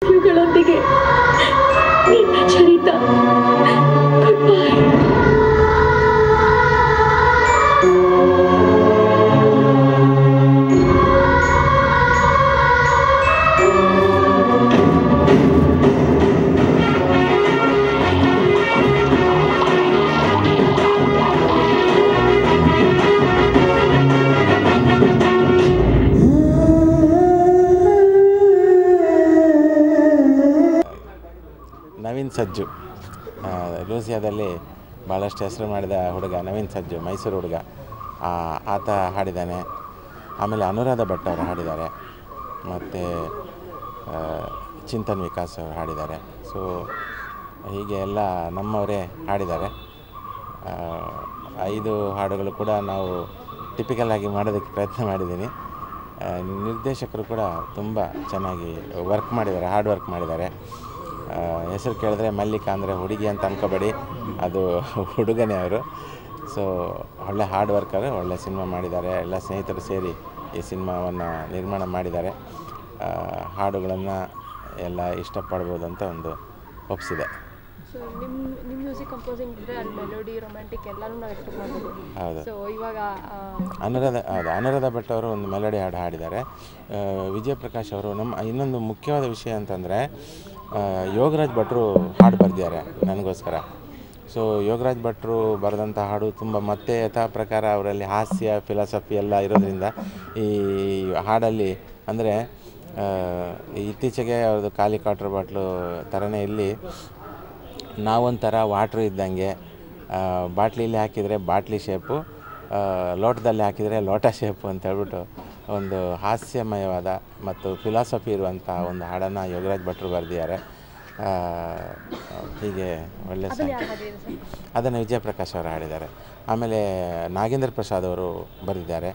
ಇವುಗಳೊಂದಿಗೆ ನಿನ್ನ ಚರಿತ good bye Naveen ಸಜ್ಜು ಆ, ಲೂಸಿಯಾದಲ್ಲಿ ಭಾಳಷ್ಟು ಹೆಸರು ಮಾಡಿದ ಹುಡುಗ ನವೀನ್ ಸಜ್ಜು ಮೈಸೂರು ಹುಡುಗ ಆ, ಆತ ಹಾಡಿದ್ದಾನೆ ಆಮೇಲೆ ಅನುರಾಧ ಭಟ್ ಅವರು ಹಾಡಿದ್ದಾರೆ ಮತ್ತು ಚಿಂತನ್ ವಿಕಾಸ್ ಅವರು ಹಾಡಿದ್ದಾರೆ ಸೊ ಹೀಗೆ ಎಲ್ಲ ನಮ್ಮವರೇ ಹಾಡಿದ್ದಾರೆ ಆ, ಐದು ಹಾಡುಗಳು ಕೂಡ ನಾವು ಟಿಪಿಕಲ್ ಆಗಿ ಮಾಡೋದಕ್ಕೆ ಪ್ರಯತ್ನ ಮಾಡಿದ್ದೀನಿ ಆ, ನಿರ್ದೇಶಕರು ಕೂಡ ತುಂಬ ಚೆನ್ನಾಗಿ ವರ್ಕ್ ಮಾಡಿದ್ದಾರೆ ಹಾರ್ಡ್ ವರ್ಕ್ ಮಾಡಿದ್ದಾರೆ ಆ, ಹೆಸರು ಕೇಳಿದ್ರೆ ಮಲ್ಲಿಕಾ ಅಂದರೆ ಹುಡುಗಿ ಅಂತ ಅನ್ಕೋಬೇಡಿ ಅದು ಹುಡುಗನೇ ಅವರು ಸೊ ಒಳ್ಳೆ ಹಾರ್ಡ್ ವರ್ಕರ್ ಒಳ್ಳೆ ಸಿನಿಮಾ ಮಾಡಿದ್ದಾರೆ ಎಲ್ಲ ಸ್ನೇಹಿತರು ಸೇರಿ ಈ ಸಿನಿಮಾವನ್ನು ನಿರ್ಮಾಣ ಮಾಡಿದ್ದಾರೆ ಆ, ಹಾಡುಗಳನ್ನು ಎಲ್ಲ ಇಷ್ಟಪಡ್ಬೋದು ಅಂತ ಒಂದು ಒಪ್ಸಿದೆ ಸೊ ನಿಮ್ಮ ನಿಮ್ಮ ಮ್ಯೂಸಿಕ್ ಕಂಪೋಸಿಂಗ್ ಇದ್ರೆ ಅಲ್ಲಿ ಮೆಲೋಡಿ ರೊಮ್ಯಾಂಟಿಕ್ ಎಲ್ಲನೂ ನಾವು ಎಕ್ಸ್ಪೆಕ್ಟ್ ಮಾಡ್ಬೋದು ಹೌದು ಸೊ ಇವಾಗ ಆ, ಅನುರಾಧ ಹೌದು ಅನುರಾಧ ಭಟ್ ಅವರು ಒಂದು ಮೆಲೋಡಿ ಹಾಡು ಹಾಡಿದ್ದಾರೆ ಆ, ವಿಜಯ್ ಪ್ರಕಾಶ್ ಅವರು ನಮ್ಮ ಇನ್ನೊಂದು ಮುಖ್ಯವಾದ ವಿಷಯ ಅಂತಂದರೆ ಯೋಗರಾಜ್ ಭಟ್ರು ಹಾಡು ಬರೆದಿದ್ದಾರೆ ನನಗೋಸ್ಕರ ಸೊ ಯೋಗರಾಜ್ ಭಟ್ರು ಬರೆದಂಥ ಹಾಡು ತುಂಬ ಮತ್ತೆ ಯಥಾ ಪ್ರಕಾರ ಅವರಲ್ಲಿ ಹಾಸ್ಯ ಫಿಲಾಸಫಿ ಎಲ್ಲ ಇರೋದ್ರಿಂದ ಈ ಹಾಡಲ್ಲಿ ಅಂದರೆ ಇತ್ತೀಚೆಗೆ ಅವ್ರದ್ದು ಖಾಲಿ ಕಾಟ್ರ್ ಬಾಟ್ಲು ಥರನೇ ಇಲ್ಲಿ ನಾವೊಂಥರ ವಾಟ್ರು ಇದ್ದಂಗೆ ಆ, ಬಾಟ್ಲಿಲಿ ಹಾಕಿದರೆ ಬಾಟ್ಲಿ ಶೇಪು ಆ, ಲೋಟದಲ್ಲಿ ಹಾಕಿದರೆ ಲೋಟ ಶೇಪು ಅಂತ ಹೇಳ್ಬಿಟ್ಟು ಒಂದು ಹಾಸ್ಯಮಯವಾದ ಮತ್ತು ಫಿಲಾಸಫಿ ಇರುವಂಥ ಒಂದು ಹಾಡನ್ನು ಯೋಗರಾಜ್ ಭಟ್ರು ಬರೆದಿದ್ದಾರೆ ಆ, ಹೀಗೆ ಒಳ್ಳೆ ಅದನ್ನ ಸಾಹಿತ್ಯ ಯಾರು ಹಾಡಿದ್ರು ಸರ್ ಅದನ್ನು ವಿಜಯ ಪ್ರಕಾಶ್ ಅವರು ಹಾಡಿದ್ದಾರೆ ಆಮೇಲೆ ನಾಗೇಂದ್ರ ಪ್ರಸಾದ್ ಅವರು ಬರೆದಿದ್ದಾರೆ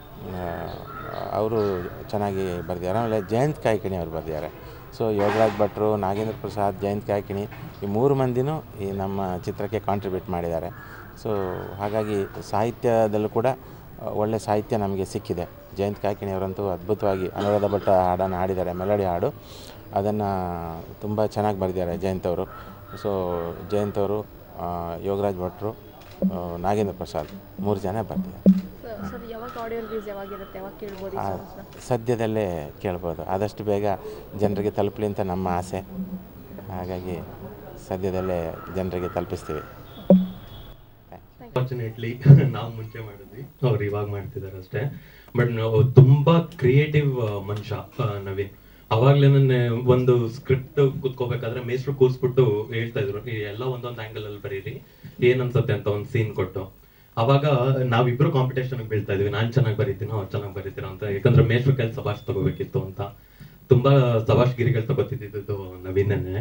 ಅವರು ಚೆನ್ನಾಗಿ ಬರೆದಿದ್ದಾರೆ ಆಮೇಲೆ ಜಯಂತ್ ಕಾಯ್ಕಿಣಿ ಅವರು ಬರೆದಿದ್ದಾರೆ ಸೊ ಯೋಗರಾಜ್ ಭಟ್ರು ನಾಗೇಂದ್ರ ಪ್ರಸಾದ್ ಜಯಂತ್ ಕಾಯ್ಕಿಣಿ ಈ ಮೂರು ಮಂದಿನೂ ಈ ನಮ್ಮ ಚಿತ್ರಕ್ಕೆ ಕಾಂಟ್ರಿಬ್ಯೂಟ್ ಮಾಡಿದ್ದಾರೆ ಸೊ ಹಾಗಾಗಿ ಸಾಹಿತ್ಯದಲ್ಲೂ ಕೂಡ ಆ, ಒಳ್ಳೆ ಸಾಹಿತ್ಯ ನಮಗೆ ಸಿಕ್ಕಿದೆ ಜಯಂತ್ ಕಾಯ್ಕಿಣಿ ಅವರಂತೂ ಅದ್ಭುತವಾಗಿ ಅನುರಾಧ ಭಟ್ಟ ಹಾಡನ್ನು ಹಾಡಿದ್ದಾರೆ ಮೆಲೋಡಿ ಹಾಡು ಅದನ್ನು ತುಂಬ ಚೆನ್ನಾಗಿ ಬರೆದಿದ್ದಾರೆ ಜಯಂತ್ ಅವರು ಸೊ ಜಯಂತ್ ಅವರು ಆ, ಯೋಗರಾಜ್ ಭಟ್ರು ಆ, ನಾಗೇಂದ್ರ ಪ್ರಸಾದ್ ಮೂರು ಜನ ಬರ್ತಿದ್ದಾರೆ ಸರ್ ಸರ್ ಯಾವಾಗ ಆಡಿಯೋ ರಿಲೀಸ್ ಯಾವಾಗಿರುತ್ತೆ ಯಾವಾಗ ಕೇಳ್ಬೋದು ಈ ಆ, ಸಾಂಗ್ಸ್ನ ಸದ್ಯದಲ್ಲೇ ಕೇಳ್ಬೋದು ಆದಷ್ಟು ಬೇಗ ಜನರಿಗೆ ತಲುಪಲಿ ಅಂತ ನಮ್ಮ ಆಸೆ ಹಾಗಾಗಿ ಸದ್ಯದಲ್ಲೇ ಜನರಿಗೆ ತಲುಪಿಸ್ತೀವಿ ಅನ್ಫಾರ್ಚುನೇಟ್ಲಿ ನಾವು ಮುಂಚೆ ಮಾಡಿದ್ವಿ ಅವ್ರು ಇವಾಗ ಮಾಡ್ತಿದ್ದಾರೆ ಅಷ್ಟೇ ಬಟ್ ತುಂಬಾ ಕ್ರಿಯೇಟಿವ್ ಮನುಷ್ಯ ಆ, ನವೀನ್ ಅವಾಗ್ಲೇ ನನ್ನ ಒಂದು ಸ್ಕ್ರಿಪ್ಟ್ ಕುತ್ಕೋಬೇಕಾದ್ರೆ ಮೇಸ್ಟ್ರು ಕೂರ್ಸ್ಬಿಟ್ಟು ಹೇಳ್ತಾ ಇದ್ರು ಈ ಎಲ್ಲ ಒಂದೊಂದು ಆಂಗಲ್ ಅಲ್ಲಿ ಬರೀರಿ ಏನ್ ಅನ್ಸುತ್ತೆ ಅಂತ ಒಂದು ಸೀನ್ ಕೊಟ್ಟು ಅವಾಗ ನಾವಿಬ್ರು ಕಾಂಪಿಟೇಷನ್ ಬೀಳ್ತಾ ಇದ್ವಿ ನಾನ್ ಚೆನ್ನಾಗಿ ಬರೀತೀನೋ ಅವ್ರು ಚೆನ್ನಾಗಿ ಬರೀತೀನೋ ಅಂತ ಯಾಕಂದ್ರೆ ಮೇಸ್ಟ್ರು ಕೆಲಸ ಸಬಾಷ್ ತಗೋಬೇಕಿತ್ತು ಅಂತ ತುಂಬಾ ಸಬಾಷ್ಗಿರಿಗಳು ತಗೋತಿದ್ದು ನವೀನನ್ನೇ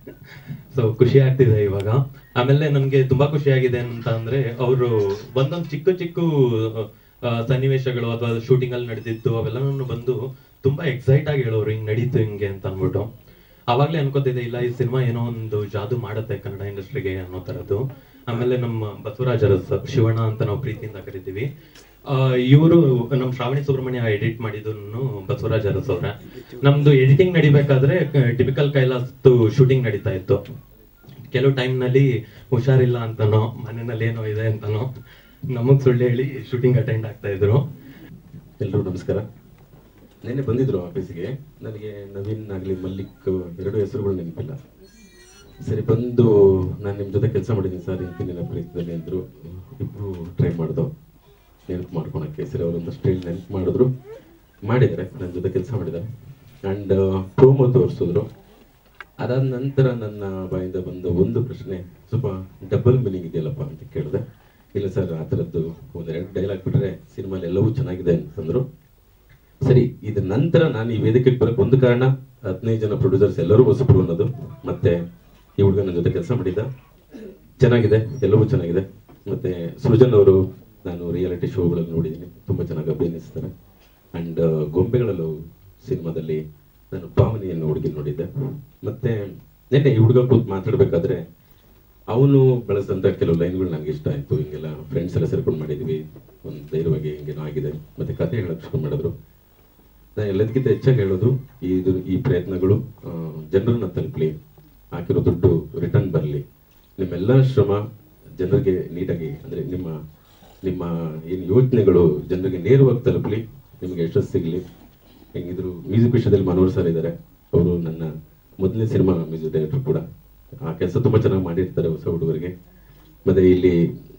ಸೊ ಖುಷಿ ಆಗ್ತಿದೆ ಇವಾಗ ಆಮೇಲೆ ನಮ್ಗೆ ತುಂಬಾ ಖುಷಿ ಆಗಿದೆ ಅಂತ ಅಂದ್ರೆ ಅವರು ಒಂದೊಂದ್ ಚಿಕ್ಕ ಚಿಕ್ಕ ಆ, ಸನ್ನಿವೇಶಗಳು ಅಥವಾ ಶೂಟಿಂಗ್ ಅಲ್ಲಿ ನಡೆದಿದ್ದು ಅವೆಲ್ಲನೂ ಬಂದು ತುಂಬಾ ಎಕ್ಸೈಟ್ ಆಗಿ ಹೇಳೋರು ಹಿಂಗ್ ನಡೀತು ಹಿಂಗೆ ಅಂತ ಅನ್ಬಿಟ್ಟು ಅವಾಗ್ಲೇ ಅನ್ಕೋತಿದ್ದೆ ಇಲ್ಲ ಈ ಸಿನಿಮಾ ಏನೋ ಒಂದು ಜಾದು ಮಾಡುತ್ತೆ ಕನ್ನಡ ಇಂಡಸ್ಟ್ರಿಗೆ ಅನ್ನೋ ತರದ್ದು ಆಮೇಲೆ ನಮ್ಮ ಬಸವರಾಜ ಅರಸ್ ಶಿವಣ್ಣ ಅಂತ ನಾವು ಪ್ರೀತಿಯಿಂದ ಕರಿತೀವಿ ಇವರು ನಮ್ಮ ಶ್ರಾವಣಿ ಸುಬ್ರಹ್ಮಣ್ಯ ಎಡಿಟ್ ಮಾಡಿದ್ದು ಬಸವರಾಜ ಅರಸ್ ಅವ್ರೆ ನಮ್ದು ಎಡಿಟಿಂಗ್ ನಡಿಬೇಕಾದ್ರೆ ಟಿಪಿಕಲ್ ಕೈಲಾಸ್ದು ಶೂಟಿಂಗ್ ನಡೀತಾ ಇತ್ತು ಕೆಲವು ಟೈಮ್ ನಲ್ಲಿ ಹುಷಾರಿಲ್ಲ ಅಂತನೋ ಮನೆಯಲ್ಲಿ ಏನೋ ಇದೆ ಅಂತನೋ ನಮಗ್ ಸುಳ್ಳು ಹೇಳಿ ಶೂಟಿಂಗ್ ಅಟೆಂಡ್ ಆಗ್ತಾ ಇದ್ರು ಎಲ್ರಿಗೂ ನಮಸ್ಕಾರ ನೆನ್ನೆ ಬಂದಿದ್ರು ಆಫೀಸಿಗೆ ನನಗೆ ನವೀನ್ ಆಗಲಿ ಮಲ್ಲಿಕ್ ಎರಡು ಹೆಸರುಗಳು ನೆನಪಿಲ್ಲ ಸರಿ ಬಂದು ನಾನು ನಿಮ್ಮ ಜೊತೆ ಕೆಲಸ ಮಾಡಿದ್ದೀನಿ ಸರ್ ಇಂತಿನ ನೆನಪು ಅಂದರು ಇಬ್ರು ಟ್ರೈ ಮಾಡ್ದೋ ನೆನಪು ಮಾಡ್ಕೊಳಕ್ಕೆ ಸರಿ ಅವರೊಂದಷ್ಟು ಹೇಳಿ ನೆನಪು ಮಾಡಿದ್ರು ಮಾಡಿದ್ದಾರೆ ನನ್ನ ಜೊತೆ ಕೆಲಸ ಮಾಡಿದ್ದಾರೆ ಆ್ಯಂಡ್ ಪ್ರೋಮೋ ತೋರಿಸಿದ್ರು ಅದಾದ ನಂತರ ನನ್ನ ಬಾಯಿಂದ ಬಂದ ಒಂದು ಪ್ರಶ್ನೆ ಸ್ವಲ್ಪ ಡಬಲ್ ಮೀನಿಂಗ್ ಇದೆಯಲ್ಲಪ್ಪ ಅಂತ ಕೇಳಿದೆ ಇಲ್ಲ ಸರ್ ಆ ಥರದ್ದು ಒಂದೆರಡು ಡೈಲಾಗ್ ಬಿಟ್ರೆ ಸಿನಿಮಾಲಿ ಎಲ್ಲವೂ ಚೆನ್ನಾಗಿದೆ ಅಂತಂದ್ರು ಸರಿ ಇದ್ರ ನಂತರ ನಾನು ಈ ವೇದಿಕೆಗೆ ಬರಕ್ಕೆ ಒಂದು ಕಾರಣ ಹದಿನೈದು ಜನ ಪ್ರೊಡ್ಯೂಸರ್ಸ್ ಎಲ್ಲರೂ ಹೊಸಬ್ರು ಅನ್ನೋದು ಮತ್ತೆ ಈ ಹುಡುಗ ನನ್ನ ಜೊತೆ ಕೆಲಸ ಮಾಡಿದ್ದ ಚೆನ್ನಾಗಿದೆ ಎಲ್ಲವೂ ಚೆನ್ನಾಗಿದೆ ಮತ್ತೆ ಸೃಜನ್ ಅವರು ನಾನು ರಿಯಾಲಿಟಿ ಶೋಗಳಲ್ಲಿ ನೋಡಿದ್ದೀನಿ ತುಂಬಾ ಚೆನ್ನಾಗಿ ಅಭಿನಯಿಸ್ತಾರೆ ಅಂಡ್ ಗೊಂಬೆಗಳಲ್ಲೂ ಸಿನಿಮಾದಲ್ಲಿ ನಾನು ಪಾವನಿಯನ್ನು ಹುಡುಗಿ ನೋಡಿದ್ದೆ ಮತ್ತೆ ನಿನ್ನೆ ಈ ಹುಡುಗ ಕೂತ್ ಮಾತಾಡ್ಬೇಕಾದ್ರೆ ಅವನು ಬಳಸಿದಂತ ಕೆಲವು ಲೈನ್ಗಳು ನನಗೆ ಇಷ್ಟ ಆಯ್ತು ಹಿಂಗೆಲ್ಲ ಫ್ರೆಂಡ್ಸ್ ಎಲ್ಲ ಸೇರ್ಕೊಂಡು ಮಾಡಿದ್ವಿ ಒಂದು ಧೈರ್ಯವಾಗಿ ಹಿಂಗೇನೋ ಆಗಿದೆ ಮತ್ತೆ ಕತೆ ಹೇಳಕ್ ಶುರು ಮಾಡಿದ್ರು ನಾನು ಎಲ್ಲದಕ್ಕಿಂತ ಹೆಚ್ಚಾಗಿ ಹೇಳೋದು ಈ ಇದು ಈ ಪ್ರಯತ್ನಗಳು ಆ, ಜನರನ್ನ ತಲುಪಲಿ ಹಾಕಿರೋ ದುಡ್ಡು ರಿಟರ್ನ್ ಬರಲಿ ನಿಮ್ಮೆಲ್ಲ ಶ್ರಮ ಜನರಿಗೆ ನೀಟಾಗಿ ಅಂದರೆ ನಿಮ್ಮ ನಿಮ್ಮ ಏನು ಯೋಚನೆಗಳು ಜನರಿಗೆ ನೇರವಾಗಿ ತಲುಪಲಿ ನಿಮಗೆ ಯಶಸ್ಸು ಸಿಗಲಿ ಹೆಂಗಿದ್ರು ಮ್ಯೂಸಿಕ್ ವಿಷಯದಲ್ಲಿ ಮನೋಹರ್ ಸರ್ ಇದ್ದಾರೆ ಅವರು ನನ್ನ ಮೊದಲನೇ ಸಿನಿಮಾ ಮ್ಯೂಸಿಕ್ ಡೈರೆಕ್ಟರ್ ಕೂಡ ಆ ಕೆಲಸ ತುಂಬ ಚೆನ್ನಾಗಿ ಮಾಡಿರ್ತಾರೆ ಹೊಸ ಹುಡುಗರಿಗೆ ಮತ್ತೆ ಇಲ್ಲಿ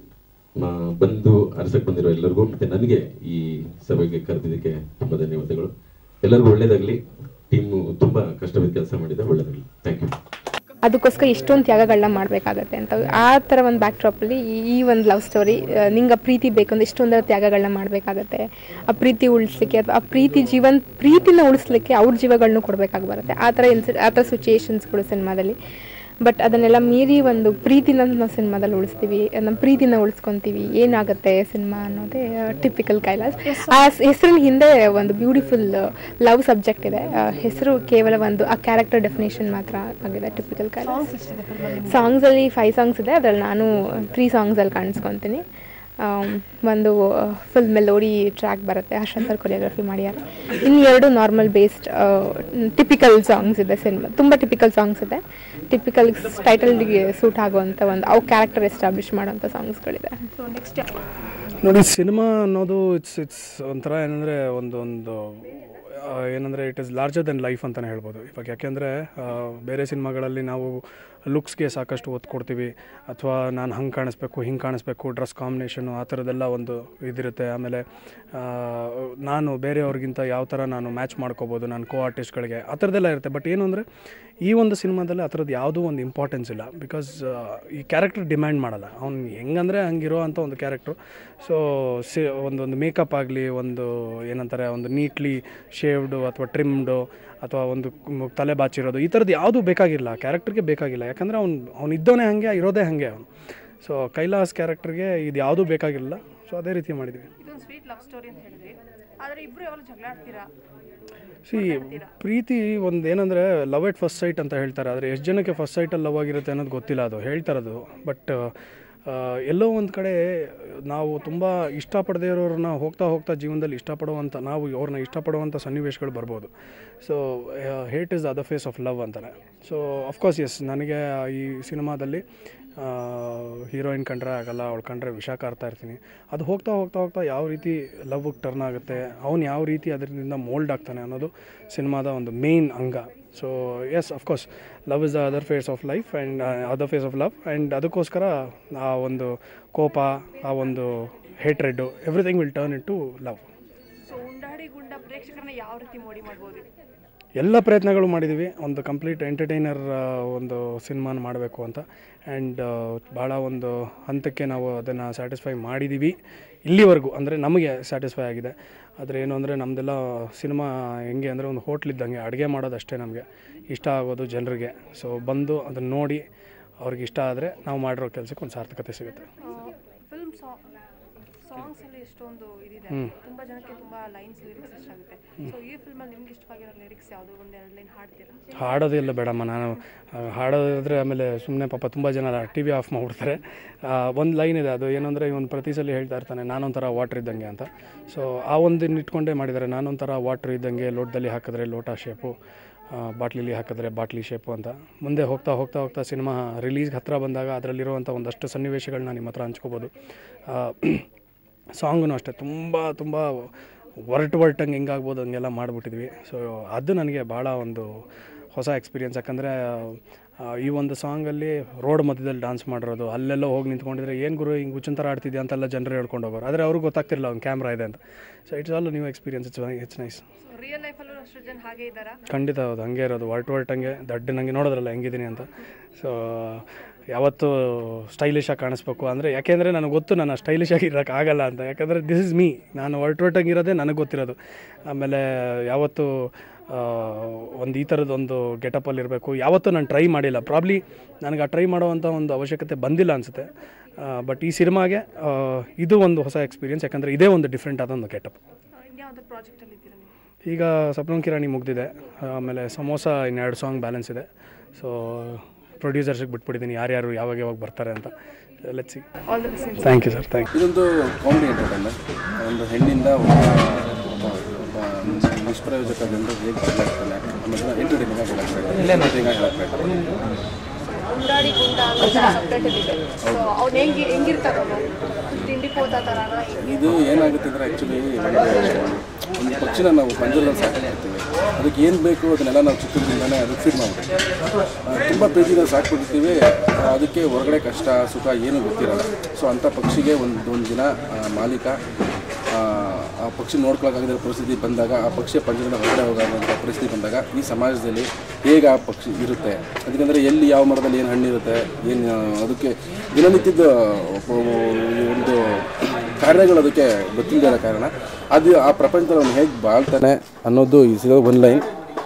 ಮ- ಬಂದು ಅರಸಕ್ಕೆ ಬಂದಿರೋ ಎಲ್ಲರಿಗೂ ಮತ್ತೆ ನನಗೆ ಈ ಸಭೆಗೆ ಕರೆದಿದ್ದಕ್ಕೆ ತುಂಬಾ ಧನ್ಯವಾದಗಳು ಎಲ್ಲರಿಗೂ ಒಳ್ಳೇದಾಗ್ಲಿ ಟೀಮು ತುಂಬಾ ಕಷ್ಟವಿದ್ದ ಕೆಲಸ ಮಾಡಿದೆ ಒಳ್ಳೇದಾಗ್ಲಿ ಥ್ಯಾಂಕ್ ಯು ಅದಕ್ಕೋಸ್ಕರ ಇಷ್ಟೊಂದು ತ್ಯಾಗಗಳನ್ನ ಮಾಡಬೇಕಾಗತ್ತೆ ಅಂತ ಆ ಥರ ಒಂದು ಬ್ಯಾಕ್ ಡ್ರಾಪಲ್ಲಿ ಈ ಒಂದು ಲವ್ ಸ್ಟೋರಿ ನಿಂಗೆ ಆ ಪ್ರೀತಿ ಬೇಕಂದ್ರೆ ಇಷ್ಟೊಂದು ತ್ಯಾಗಗಳನ್ನ ಮಾಡಬೇಕಾಗತ್ತೆ ಆ ಪ್ರೀತಿ ಉಳಿಸ್ಲಿಕ್ಕೆ ಅಥವಾ ಆ ಪ್ರೀತಿ ಜೀವನ್ ಪ್ರೀತಿನ ಉಳಿಸ್ಲಿಕ್ಕೆ ಅವ್ರ ಜೀವಗಳನ್ನೂ ಕೊಡಬೇಕಾಗಿ ಬರುತ್ತೆ ಆ ಥರ ಇನ್ಸಿ ಆ ಥರ ಸಿಚುಯೇಷನ್ಸ್ಗಳು ಸಿನಿಮಾದಲ್ಲಿ ಬಟ್ ಅದನ್ನೆಲ್ಲ ಮೀರಿ ಒಂದು ಪ್ರೀತಿನ ನಾವು ಸಿನಿಮಾದಲ್ಲಿ ಉಳಿಸ್ತೀವಿ ನಮ್ಮ ಪ್ರೀತಿನ ಉಳಿಸ್ಕೊತೀವಿ ಏನಾಗುತ್ತೆ ಸಿನಿಮಾ ಅನ್ನೋದೇ ಟಿಪಿಕಲ್ ಕೈಲಾಸ್ ಆ ಹೆಸರಿನ ಹಿಂದೆ ಒಂದು ಬ್ಯೂಟಿಫುಲ್ ಲವ್ ಸಬ್ಜೆಕ್ಟ್ ಇದೆ ಹೆಸರು ಕೇವಲ ಒಂದು ಆ ಕ್ಯಾರೆಕ್ಟರ್ ಡೆಫಿನೇಷನ್ ಮಾತ್ರ ಆಗಿದೆ ಟಿಪಿಕಲ್ ಕೈಲಾಸ್ ಸಾಂಗ್ಸಲ್ಲಿ ಫೈವ್ ಸಾಂಗ್ಸ್ ಇದೆ ಅದರಲ್ಲಿ ನಾನು ತ್ರೀ ಸಾಂಗ್ಸಲ್ಲಿ ಕಾಣಿಸ್ಕೊತೀನಿ ಆಮ್, ಒಂದು ಫುಲ್ ಮೆಲೋಡಿ ಟ್ರ್ಯಾಕ್ ಬರುತ್ತೆ ಹರ್ಷಂಕರ್ ಕೊರಿಯೋಗ್ರಫಿ ಮಾಡ್ಯಾರ ಇನ್ನು ಎರಡು ನಾರ್ಮಲ್ ಬೇಸ್ಡ್ ಟಿಪಿಕಲ್ ಸಾಂಗ್ಸ್ ಇದೆ ಸಿನಿಮಾ ತುಂಬ ಟಿಪಿಕಲ್ ಸಾಂಗ್ಸ್ ಇದೆ ಟಿಪಿಕಲ್ ಟೈಟಲ್ಗೆ ಸೂಟ್ ಆಗುವಂಥ ಒಂದು ಅವು ಕ್ಯಾರೆಕ್ಟರ್ ಎಸ್ಟಾಬ್ಲಿಷ್ ಮಾಡೋಂಥ ಸಾಂಗ್ಸ್ಗಳಿದೆ ಸೊ ನೆಕ್ಸ್ಟ್ ನೋಡಿ ಸಿನಿಮಾ ಅನ್ನೋದು ಇಟ್ಸ್ ಇಟ್ಸ್ ಒಂಥರ ಏನಂದರೆ ಒಂದು ಒಂದು ಆ, ಏನಂದರೆ it is larger than life ಅಂತಲೇ ಹೇಳ್ಬೋದು ಇವಾಗ ಯಾಕೆಂದರೆ ಬೇರೆ ಸಿನಿಮಾಗಳಲ್ಲಿ ನಾವು ಲುಕ್ಸ್ಗೆ ಸಾಕಷ್ಟು ಒತ್ತು ಕೊಡ್ತೀವಿ ಅಥವಾ ನಾನು ಹಂಗೆ ಕಾಣಿಸ್ಬೇಕು ಹಿಂಗೆ ಕಾಣಿಸ್ಬೇಕು ಡ್ರೆಸ್ ಕಾಂಬಿನೇಷನು ಆ ಥರದ್ದೆಲ್ಲ ಒಂದು ಇದಿರುತ್ತೆ ಆಮೇಲೆ ಆ, ನಾನು ಬೇರೆಯವ್ರಿಗಿಂತ ಯಾವ ಥರ ನಾನು ಮ್ಯಾಚ್ ಮಾಡ್ಕೋಬೋದು ನಾನು ಕೋ ಆರ್ಟಿಸ್ಟ್ಗಳಿಗೆ ಆ ಥರದ್ದೆಲ್ಲ ಇರುತ್ತೆ ಬಟ್ ಏನು ಅಂದರೆ ಈ ಒಂದು ಸಿನಿಮಾದಲ್ಲಿ ಆ ಥರದ್ದು ಯಾವುದೂ ಒಂದು ಇಂಪಾರ್ಟೆನ್ಸ್ ಇಲ್ಲ ಬಿಕಾಸ್ ಈ ಕ್ಯಾರೆಕ್ಟರ್ ಡಿಮ್ಯಾಂಡ್ ಮಾಡಲ್ಲ ಅವ್ನು ಹೆಂಗಂದರೆ ಹಂಗಿರೋ ಅಂಥ ಒಂದು ಕ್ಯಾರೆಕ್ಟ್ರು ಸೊ ಸಿ ಒಂದೊಂದು ಮೇಕಪ್ ಆಗಲಿ ಒಂದು ಏನಂತಾರೆ ಒಂದು ನೀಟ್ಲಿ ಶೇವ್ಡು ಅಥವಾ ಟ್ರಿಮ್ಡು ಅಥವಾ ಒಂದು ಮ್- ತಲೆ ಬಾಚಿರೋದು ಈ ಥರದ್ದು ಯಾವುದೂ ಬೇಕಾಗಿಲ್ಲ ಕ್ಯಾರೆಕ್ಟರ್ಗೆ ಬೇಕಾಗಿಲ್ಲ ಯಾಕಂದರೆ ಅವ್ನು ಅವ್ನು ಇದ್ದವನೇ ಹಾಗೆ ಇರೋದೇ ಹಾಗೆ ಅವನು ಸೊ ಕೈಲಾಸ್ ಕ್ಯಾರೆಕ್ಟರ್ಗೆ ಇದು ಯಾವುದೂ ಬೇಕಾಗಿರಲಿಲ್ಲ ಸೊ ಅದೇ ರೀತಿ ಮಾಡಿದ್ವಿ ಇದೊಂದು ಸ್ವೀಟ್ ಲವ್ ಸ್ಟೋರಿ ಅಂತ ಹೇಳಿದ್ರಿ ಆದರೆ ಇಬ್ರು ಯಾವಾಗ ಜಗಳ ಆಡ್ತೀರಾ ಸಿ ಪ್ರೀತಿ ಒಂದು ಏನಂದರೆ ಲವ್ ಎಟ್ ಫಸ್ಟ್ ಸೈಟ್ ಅಂತ ಹೇಳ್ತಾರೆ ಆದರೆ ಎಷ್ಟು ಜನಕ್ಕೆ ಫಸ್ಟ್ ಸೈಟಲ್ಲಿ ಲವ್ ಆಗಿರುತ್ತೆ ಅನ್ನೋದು ಗೊತ್ತಿಲ್ಲ ಅದು ಹೇಳ್ತಾರದು ಬಟ್ ಎಲ್ಲೋ ಒಂದು ಕಡೆ ನಾವು ತುಂಬ ಇಷ್ಟಪಡದೇ ಇರೋರನ್ನ ಹೋಗ್ತಾ ಹೋಗ್ತಾ ಜೀವನದಲ್ಲಿ ಇಷ್ಟಪಡುವಂಥ ನಾವು ಅವ್ರನ್ನ ಇಷ್ಟಪಡುವಂಥ ಸನ್ನಿವೇಶಗಳು ಬರ್ಬೋದು so hate is the face of love ಅಂತಾರೆ ಸೊ ಅಫ್ಕೋರ್ಸ್ ಎಸ್ ನನಗೆ ಈ ಸಿನಿಮಾದಲ್ಲಿ ಹೀರೋಯಿನ್ ಕಂಡ್ರೆ ಆಗಲ್ಲ ಅವಳು ಕಂಡ್ರೆ ವಿಷ ಕಾರ್ತಾ ಇರ್ತೀನಿ ಅದು ಹೋಗ್ತಾ ಹೋಗ್ತಾ ಹೋಗ್ತಾ ಯಾವ ರೀತಿ ಲವ್ ಟರ್ನ್ ಆಗುತ್ತೆ ಅವನು ಯಾವ ರೀತಿ ಅದರಿಂದ ಮೋಲ್ಡ್ ಆಗ್ತಾನೆ ಅನ್ನೋದು ಸಿನಿಮಾದ ಒಂದು ಮೇನ್ ಅಂಗ so yes of course love is the other face of life and other face of love and ಅದಕ್ಕೋಸ್ಕರ ಆ ಒಂದು ಕೋಪ ಆ ಒಂದು hatred everything will turn into love so Undadi Gunda ಪ್ರೇಕ್ಷಕರನ್ನ ಯಾವ ರೀತಿ ಮೋಡಿ ಮಾಡ್ಬೋದು ಎಲ್ಲ ಪ್ರಯತ್ನಗಳು ಮಾಡಿದ್ದೀವಿ ಒಂದು ಕಂಪ್ಲೀಟ್ ಎಂಟರ್ಟೈನರ್ ಒಂದು ಸಿನಿಮಾನ ಮಾಡಬೇಕು ಅಂತ ಆ್ಯಂಡ್ ಭಾಳ ಒಂದು ಹಂತಕ್ಕೆ ನಾವು ಅದನ್ನು ಸ್ಯಾಟಿಸ್ಫೈ ಮಾಡಿದ್ದೀವಿ ಇಲ್ಲಿವರೆಗೂ ಅಂದರೆ ನಮಗೆ ಸ್ಯಾಟಿಸ್ಫೈ ಆಗಿದೆ ಆದರೆ ಏನು ಅಂದರೆ ನಮ್ಮದೆಲ್ಲ ಸಿನಿಮಾ ಹೆಂಗೆ ಅಂದರೆ ಒಂದು ಹೋಟ್ಲಿದ್ದಂಗೆ ಅಡುಗೆ ಮಾಡೋದಷ್ಟೇ ನಮಗೆ ಇಷ್ಟ ಆಗೋದು ಜನರಿಗೆ ಸೊ ಬಂದು ಅದನ್ನು ನೋಡಿ ಅವ್ರಿಗೆ ಇಷ್ಟ ಆದರೆ ನಾವು ಮಾಡಿರೋ ಕೆಲಸಕ್ಕೆ ಒಂದು ಸಾರ್ಥಕತೆ ಸಿಗುತ್ತೆ ಫಿಲ್ಮ್ ಸಾಂಗ್ಸ್ ಅಲ್ಲಿ ಎಷ್ಟೊಂದು ಇದಿದೆ ತುಂಬಾ ಜನಕ್ಕೆ ತುಂಬಾ ಲೈನ್ಸ್ ಲಿರಿಕ್ಸ್ ಇಷ್ಟ ಆಗುತ್ತೆ ಸೊ ಈ ಫಿಲ್ಮ್ ಅಲ್ಲಿ ನಿಮ್ಗೆ ಇಷ್ಟವಾಗಿರೋ ಲಿರಿಕ್ಸ್ ಯಾವುದು ಒಂದ್ ಎರಡು ಲೈನ್ ಹಾಡ್ತೀರಾ ಹಾಡೋದಿಲ್ಲ ಬೇಡಮ್ಮ ನಾನು ಆ, ಹಾಡೋದಾದ್ರೆ ಆಮೇಲೆ ಸುಮ್ಮನೆ ಪಾಪ ತುಂಬ ಜನ ಟಿ ವಿ ಆಫ್ ಮಾಡಿಬಿಡ್ತಾರೆ ಒಂದು ಲೈನ್ ಇದೆ ಅದು ಏನಂದರೆ ಇವನು ಪ್ರತಿ ಸಲ ಹೇಳ್ತಾ ಇರ್ತಾನೆ ನಾನೊಂಥರ ವಾಟ್ರ್ ಇದ್ದಂಗೆ ಅಂತ ಸೊ ಆ ಒಂದನ್ನು ಇಟ್ಕೊಂಡೇ ಮಾಡಿದ್ದಾರೆ ನಾನೊಂಥರ ವಾಟ್ರ್ ಇದ್ದಂಗೆ ಲೋಟದಲ್ಲಿ ಹಾಕಿದ್ರೆ ಲೋಟ ಶೇಪು ಬಾಟ್ಲಿಲಿ ಹಾಕಿದ್ರೆ ಬಾಟ್ಲಿ ಶೇಪು ಅಂತ ಮುಂದೆ ಹೋಗ್ತಾ ಹೋಗ್ತಾ ಹೋಗ್ತಾ ಸಿನಿಮಾ ರಿಲೀಸ್ಗೆ ಹತ್ರ ಬಂದಾಗ ಅದರಲ್ಲಿರುವಂಥ ಒಂದಷ್ಟು ಸನ್ನಿವೇಶಗಳನ್ನ ನಿಮ್ಮ ಹತ್ರ ಹಂಚ್ಕೋಬೋದು ಸಾಂಗೂ ಅಷ್ಟೇ ತುಂಬ ತುಂಬ ಒರಟು ಒರಟಂಗೆ ಹೆಂಗಾಗ್ಬೋದು ಹಂಗೆಲ್ಲ ಮಾಡಿಬಿಟ್ಟಿದ್ವಿ ಸೊ ಅದು ನನಗೆ ಭಾಳ ಒಂದು ಹೊಸ ಎಕ್ಸ್ಪೀರಿಯನ್ಸ್ ಯಾಕಂದರೆ ಈ ಒಂದು ಸಾಂಗಲ್ಲಿ ರೋಡ್ ಮಧ್ಯದಲ್ಲಿ ಡಾನ್ಸ್ ಮಾಡಿರೋದು ಅಲ್ಲೆಲ್ಲ ಹೋಗಿ ನಿಂತ್ಕೊಂಡಿದ್ರೆ ಏನು ಗುರು ಹಿಂಗೆ ಹುಚ್ಚಂತರ ಆಡ್ತಿದ್ಯಾ ಅಂತೆಲ್ಲ ಜನರು ಹೇಳ್ಕೊಂಡು ಹೋಗೋರು ಆದರೆ ಅವ್ರಿಗೆ ಗೊತ್ತಾಗ್ತಿರಲಿಲ್ಲ ಒಂದು ಕ್ಯಾಮ್ರಾ ಇದೆ ಅಂತ so it's all new experience it's it's nice so real ಲೈಫಲ್ಲೂ ಅಷ್ಟು ಜನ ಹಾಗೆ ಇದ್ದಾರಾ ಖಂಡಿತ ಹೌದು ಹಂಗೆ ಇರೋದು ವರ್ಟ್ ವರ್ಟಂಗೆ ದಡ್ಡ ನನಗೆ ನೋಡೋದ್ರಲ್ಲ ಹೆಂಗಿದ್ದೀನಿ ಅಂತ ಸೊ ಯಾವತ್ತೂ ಸ್ಟೈಲಿಶ್ ಆಗಿ ಕಾಣಿಸ್ಬೇಕು ಅಂದರೆ ಯಾಕೆಂದರೆ ನನಗೆ ಗೊತ್ತು ನಾನು ಸ್ಟೈಲಿಶ್ ಆಗಿ ಇರೋಕ್ಕಾಗಲ್ಲ ಅಂತ ಯಾಕಂದರೆ ದಿಸ್ ಇಸ್ ಮೀ ನಾನು ವರ್ಟ್ ವರ್ಟಾಗಿ ಇರೋದೇ ನನಗೆ ಗೊತ್ತಿರೋದು ಆಮೇಲೆ ಯಾವತ್ತೂ ಒಂದು ಈ ಥರದ್ದೊಂದು ಗೆಟಪಲ್ಲಿ ಇರಬೇಕು ಯಾವತ್ತೂ ನಾನು ಟ್ರೈ ಮಾಡಿಲ್ಲ ಪ್ರಾಬ್ಲಿ ನನಗೆ ಆ ಟ್ರೈ ಮಾಡೋವಂಥ ಒಂದು ಅವಶ್ಯಕತೆ ಬಂದಿಲ್ಲ ಅನಿಸುತ್ತೆ ಬಟ್ ಈ ಸಿನಿಮಾಗೆ ಆ, ಇದು ಒಂದು ಹೊಸ ಎಕ್ಸ್ಪೀರಿಯನ್ಸ್ ಯಾಕಂದರೆ ಇದೇ ಒಂದು ಡಿಫ್ರೆಂಟ್ ಆದ ಒಂದು ಗೆಟಪ್ ಇನ್ಯಾವುದೋ ಪ್ರಾಜೆಕ್ಟಲ್ಲಿ ಇದ್ದೀರಾ ನೀವು ಈಗ ಸಪ್ಲಂ ಕಿರಾಣಿ ಮುಗ್ದಿದೆ ಆಮೇಲೆ ಸಮೋಸ ಇನ್ನೆರಡು ಸಾಂಗ್ ಬ್ಯಾಲೆನ್ಸ್ ಇದೆ ಸೊ ಪ್ರೊಡ್ಯೂಸರ್ಸಿಗೆ ಬಿಟ್ಬಿಟ್ಟಿದ್ದೀನಿ ಯಾರ್ಯಾರು ಯಾವಾಗ ಯಾವಾಗ ಬರ್ತಾರೆ ಅಂತ let see all the best thank you sir thank you ಇದೊಂದು ಕಾಮಿಡಿ ಎಂಟರ್ಟೈನರ್ ಒಂದು ಹೆಣ್ಣಿಂದ ಒಬ್ಬ ಒಬ್ಬ ನಿಷ್ಪ್ರಯೋಜಕ ಜನರು ಹೇಗೆ ಬದಲಾಗ್ತಾನೆ ಅನ್ನೋದನ್ನ ಎಂಟರ್ಟೈನಿಂಗ್ ಆಗಿ ಹೇಳಕ್ಕೆ ಎಂಟರ್ಟೈನಿಂಗ್ ಆಗಿ ಹೇಳಕ್ಕೆ ಗುಂಡಾಡಿ ಗುಂಡ ಅಂತ ಸಬ್ಟೈಟಲ್ ಇದೆ ಸೊ ಅವ್ನು ಹೆಂಗೆ ಹೆಂಗಿರ್ತಾರೆ ಅವನು ತಿಂಡಿ ಪೋತ ಥರನ ಇದು ಏನಾಗುತ್ತೆ ಅಂದರೆ ಆ್ಯಕ್ಚುಲಿ ಒಂದು ಪಕ್ಷಿನ ನಾವು ಪಂಜರದಲ್ಲಿ ಸಾಕಿರ್ತೀವಿ ಅದಕ್ಕೆ ಏನು ಬೇಕು ಅದನ್ನೆಲ್ಲ ನಾವು ಚಿಕ್ಕದಿಂದಲೇ ಅದಕ್ಕೆ ಫೀಡ್ ಮಾಡ್ಬಿಡ್ತೀವಿ ತುಂಬ ಪ್ರೀತಿನ ಸಾಕ್ಬಿಡ್ತೀವಿ ಆ, ಅದಕ್ಕೆ ಹೊರಗಡೆ ಕಷ್ಟ ಸುಖ ಏನೂ ಗೊತ್ತಿರಲ್ಲ ಸೊ ಅಂಥ ಪಕ್ಷಿಗೆ ಒಂದು ಒಂದು ದಿನ ಆ, ಮಾಲೀಕ ಆ, ಆ ಪಕ್ಷಿ ನೋಡ್ಕೊಳಕ್ಕಾಗದಿರೋ ಪರಿಸ್ಥಿತಿ ಬಂದಾಗ ಆ ಪಕ್ಷಿಯ ಪಂಜರದಿಂದ ಹೊರಗಡೆ ಹೋಗೋಂಥ ಪರಿಸ್ಥಿತಿ ಬಂದಾಗ ಈ ಸಮಾಜದಲ್ಲಿ ಹೇಗೆ ಆ ಪಕ್ಷಿ ಇರುತ್ತೆ ಅದಕ್ಕೆಂದರೆ ಎಲ್ಲಿ ಯಾವ ಮರದಲ್ಲಿ ಏನು ಹಣ್ಣಿರುತ್ತೆ ಏನು ಅದಕ್ಕೆ ದಿನನಿತ್ಯದ ಒಬ್ಬ- ಒಂದು ಕಾರ್ಯಗಳು ಅದಕ್ಕೆ ಗೊತ್ತಿಲ್ಲದೆ ಇರೋ ಕಾರಣ ಅದು ಆ ಪ್ರಪಂಚದಲ್ಲಿ ಅವನು ಹೇಗೆ ಬಾಳ್ತಾನೆ ಅನ್ನೋದು ಈ ಸಿನಿಮಾ ಒನ್ ಲೈನ್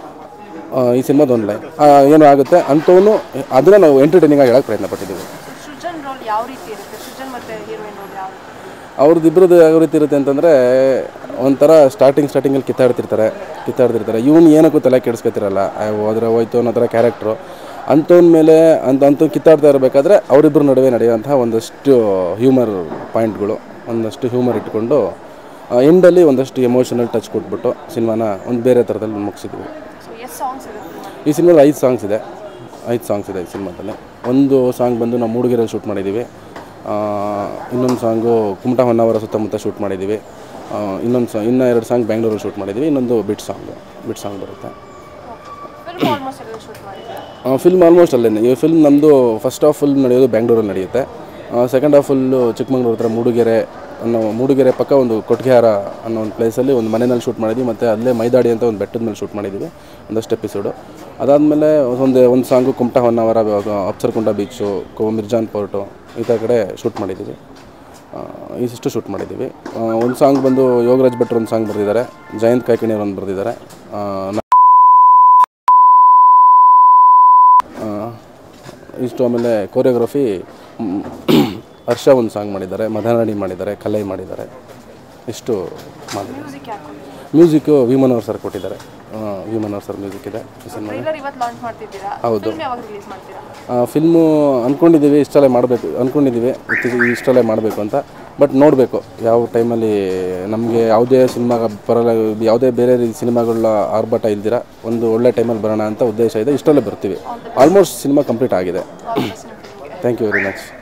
ಈ ಸಿನಿಮಾದ ಒನ್ ಲೈನ್ ಏನು ಆಗುತ್ತೆ ಅಂಥವನು ಅದನ್ನು ನಾವು ಎಂಟರ್ಟೈನಿಂಗ್ ಆಗಿ ಹೇಳೋಕ್ಕೆ ಪ್ರಯತ್ನ ಪಟ್ಟಿದ್ದೀವಿ ಸೃಜನ್ ರೋಲ್ ಯಾವ ರೀತಿ ಇರುತ್ತೆ ಸೃಜನ್ ಮತ್ತು ಹೀರೋಯಿನ್ ರೋಲ್ ಯಾವ ರೀತಿ ಅವ್ರದ್ದು ಇಬ್ಬರದ್ದು ಯಾವ ರೀತಿ ಇರುತ್ತೆ ಅಂತಂದರೆ ಒಂಥರ ಸ್ಟಾರ್ಟಿಂಗ್ ಸ್ಟಾರ್ಟಿಂಗಲ್ಲಿ ಕಿತ್ತಾಡ್ತಿರ್ತಾರೆ ಕಿತ್ತಾಡ್ತಿರ್ತಾರೆ ಇವನು ಏನಕ್ಕೂ ತಲೆ ಕೆಡಿಸ್ಕೊತಿರಲ್ಲ ಹೋದ್ರೆ ಹೋಯ್ತು ಅನ್ನೋ ಥರ ಕ್ಯಾರೆಕ್ಟ್ರು ಅಂಥವ್ನ ಮೇಲೆ ಅಂತ ಅಂಥ ಕಿತ್ತಾಡ್ತಾ ಇರಬೇಕಾದ್ರೆ ಅವರಿಬ್ಬರ ನಡುವೆ ನಡೆಯುವಂತಹ ಒಂದಷ್ಟು ಹ್ಯೂಮರ್ ಪಾಯಿಂಟ್ಗಳು ಒಂದಷ್ಟು ಹ್ಯೂಮರ್ ಇಟ್ಕೊಂಡು ಎಂಡಲ್ಲಿ ಒಂದಷ್ಟು ಎಮೋಷನಲ್ ಟಚ್ ಕೊಟ್ಬಿಟ್ಟು ಸಿನಿಮಾನ ಒಂದು ಬೇರೆ ಥರದಲ್ಲಿ ಮುಗಿಸಿದ್ವಿ ಸೊ ಎಷ್ಟು ಸಾಂಗ್ಸ್ ಇದೆ film ಈ ಸಿನಿಮಾದಲ್ಲಿ ಐದು ಸಾಂಗ್ಸ್ ಇದೆ ಐದು ಸಾಂಗ್ಸ್ ಇದೆ ಈ ಸಿನಿಮಾದಲ್ಲಿ ಒಂದು ಸಾಂಗ್ ಬಂದು ನಾವು ಮೂಡಿಗೆರೆಯಲ್ಲಿ ಶೂಟ್ ಮಾಡಿದ್ದೀವಿ ಆ, ಇನ್ನೊಂದು ಸಾಂಗು ಕುಮಟಾ ಹೊನ್ನಾವರ ಸುತ್ತಮುತ್ತ ಶೂಟ್ ಮಾಡಿದ್ದೀವಿ ಆ, ಇನ್ನೊಂದು ಸಾ ಇನ್ನೂ ಎರಡು ಸಾಂಗ್ ಬ್ಯಾಂಗ್ಳೂರಲ್ಲಿ ಶೂಟ್ ಮಾಡಿದ್ದೀವಿ ಇನ್ನೊಂದು ಬಿಟ್ ಸಾಂಗು ಬಿಟ್ ಸಾಂಗ್ ಬರುತ್ತೆ ಫಿಲ್ಮ್ ಆಲ್ಮೋಸ್ಟ್ ಎಲ್ಲ ಶೂಟ್ ಮಾಡಿದ್ದೀರಾ ಫಿಲ್ಮ್ ಆಲ್ಮೋಸ್ಟ್ ಅಲ್ಲೇ ಈ ಫಿಲ್ಮ್ ನಮ್ಮದು ಫಸ್ಟ್ ಹಾಫ್ ಫುಲ್ ನಡೆಯೋದು ಬ್ಯಾಂಗ್ಳೂರಲ್ಲಿ ನಡೆಯುತ್ತೆ ಸೆಕೆಂಡ್ ಹಾಫ್ ಫುಲ್ಲು ಚಿಕ್ಕಮಂಗ್ಳೂರು ಹತ್ರ ಮೂಡಿಗೆರೆ ಅನ್ನೋ ಮೂಡಿಗೆರೆ ಪಕ್ಕ ಒಂದು ಕೊಟ್ಗೆಹಾರ ಅನ್ನೋ ಒಂದು ಪ್ಲೇಸಲ್ಲಿ ಒಂದು ಮನೆಯಲ್ಲಿ ಶೂಟ್ ಮಾಡಿದ್ವಿ ಮತ್ತು ಅಲ್ಲೇ ಮೈದಾಡಿ ಅಂತ ಒಂದು ಬೆಟ್ಟದ ಮೇಲೆ ಶೂಟ್ ಮಾಡಿದ್ದೀವಿ ಒಂದಷ್ಟು ಎಪಿಸೋಡು ಅದಾದಮೇಲೆ ಒಂದು ಒಂದು ಸಾಂಗು ಕುಮಟಾ ಹೊನ್ನಾವರ ಅಪ್ಸರ್ಕುಂಡ ಬೀಚು ಕೋ ಮಿರ್ಜಾನ್ ಪೋರ್ಟು ಈ ಥರ ಕಡೆ ಶೂಟ್ ಮಾಡಿದ್ದೀವಿ ಆ, ಇಷ್ಟು ಶೂಟ್ ಮಾಡಿದ್ದೀವಿ ಒಂದು ಸಾಂಗ್ ಬಂದು ಯೋಗರಾಜ್ ಭಟ್ರು ಒಂದು ಸಾಂಗ್ ಬರೆದಿದ್ದಾರೆ ಜಯಂತ್ ಕಾಯ್ಕಿಣಿಯವ್ರು ಒಂದು ಬರೆದಿದ್ದಾರೆ ಇಷ್ಟು ಆಮೇಲೆ ಕೋರಿಯೋಗ್ರಫಿ ಹರ್ಷ ಒಂದು ಸಾಂಗ್ ಮಾಡಿದ್ದಾರೆ ಮದನಾಡಿ ಮಾಡಿದ್ದಾರೆ ಕಲೈ ಮಾಡಿದ್ದಾರೆ ಇಷ್ಟು ಮಾಡಿದ್ದಾರೆ ಮ್ಯೂಸಿಕ್ ಯಾಕೆ ಮ್ಯೂಸಿಕ್ಕು ವಿಮನ್ ಅವ್ರು ಸರ್ ಕೊಟ್ಟಿದ್ದಾರೆ ವಿಮನ್ ಅವ್ರು ಸರ್ ಮ್ಯೂಸಿಕ್ ಇದೆ ಈ ಸಿನಿಮಾ ಟ್ರೈಲರ್ ಇವತ್ತು ಲಾಂಚ್ ಮಾಡ್ತಿದ್ದೀರಾ ಹೌದು. ಫಿಲ್ಮ್ ಯಾವಾಗ ರಿಲೀಸ್ ಮಾಡ್ತೀರಾ ಫಿಲ್ಮು ಅಂದ್ಕೊಂಡಿದ್ದೀವಿ ಇಷ್ಟಲ್ಲೇ ಮಾಡಬೇಕು ಅಂದ್ಕೊಂಡಿದ್ದೀವಿ ಇತ್ತೀಚೆಗೆ ಇಷ್ಟಲ್ಲೇ ಮಾಡಬೇಕು ಅಂತ ಬಟ್ ನೋಡಬೇಕು ಯಾವ ಟೈಮಲ್ಲಿ ನಮಗೆ ಯಾವುದೇ ಸಿನಿಮಾ ಬರಲ್ಲ ಯಾವುದೇ ಬೇರೆ ರೀತಿ ಸಿನಿಮಾಗಳ ಆರ್ಭಟ ಇಲ್ದಿರ ಒಂದು ಒಳ್ಳೆ ಟೈಮಲ್ಲಿ ಬರೋಣ ಅಂತ ಉದ್ದೇಶ ಇದೆ ಇಷ್ಟಲ್ಲೇ ಬರ್ತೀವಿ ಆಲ್ಮೋಸ್ಟ್ ಸಿನಿಮಾ ಕಂಪ್ಲೀಟ್ ಆಗಿದೆ ಥ್ಯಾಂಕ್ ಯು ವೆರಿ ಮಚ್